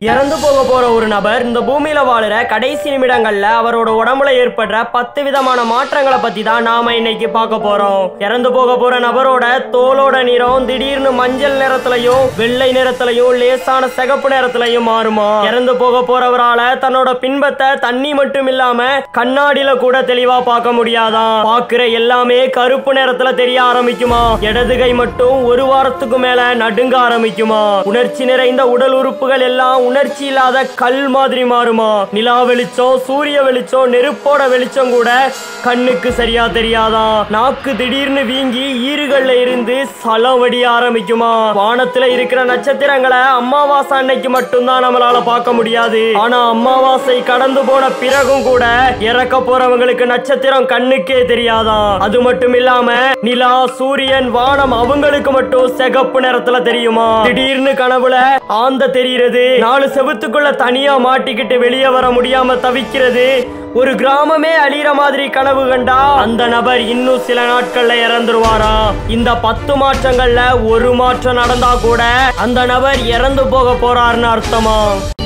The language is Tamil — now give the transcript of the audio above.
இறந்து போக போற ஒரு நபர் இந்த பூமியில வாழுற கடைசி நிமிடங்கள்ல அவரோட உடம்புல ஏற்படுற பத்து விதமான மாற்றங்களை பத்தி தான் நாம இன்னைக்கு பார்க்க போறோம் இறந்து போக போற நபரோட தோலோட நிறம் திடீர்னு மஞ்சள் நிறத்திலையும் வெள்ளை நிறத்திலையும் லேசான சிகப்பு நிறத்திலையும் மாறுமா இறந்து போக போறவரால தன்னோட பின்பத்தை தண்ணி மட்டும் இல்லாம கண்ணாடியில கூட தெளிவா பார்க்க முடியாதாம் பாக்குற எல்லாமே கருப்பு நிறத்துல தெரிய ஆரம்பிக்குமா இடது கை மட்டும் ஒரு வாரத்துக்கு மேல நடுங்க ஆரம்பிக்குமா உணர்ச்சி நிறைந்த உடல் உறுப்புகள் எல்லாம் உணர்ச்சி இல்லாத கல் மாதிரி மாறுமா நிலா வெளிச்சம் சூரிய வெளிச்சம் நெருப்போட வெளிச்சம் கூட கண்ணுக்கு சரியா தெரியாதாம் நாக்கு திடீர்னு வீங்கி ஈறுகள்ல இருந்து சலம் வடிய ஆரம்பிக்குமா வானத்துல இருக்கிற நட்சத்திரங்களை அமாவாசை அன்னைக்கு மட்டும்தான் நம்மளால பார்க்க முடியாது ஆனா அமாவாசை கடந்து போன பிறகும் கூட இறக்க போறவங்களுக்கு நட்சத்திரம் கண்ணுக்கே தெரியாதாம் அது மட்டும் இல்லாம நிலா சூரியன் வானம் அவங்களுக்கு மட்டும் சிகப்பு நிறத்துல தெரியுமா திடீர்னு கனவுல ஆந்த தெரிகிறது நாலு செவுத்துக்குள்ள தனியா மாட்டிக்கிட்டு வெளியே வர முடியாம தவிக்கிறது ஒரு கிராமமே அழியிற மாதிரி கனவு கண்டா அந்த நபர் இன்னும் சில நாட்கள்ல இறந்துருவாரா இந்த பத்து மாற்றங்கள்ல ஒரு மாற்றம் நடந்தா கூட அந்த நபர் இறந்து போக போறாருன்னு அர்த்தமா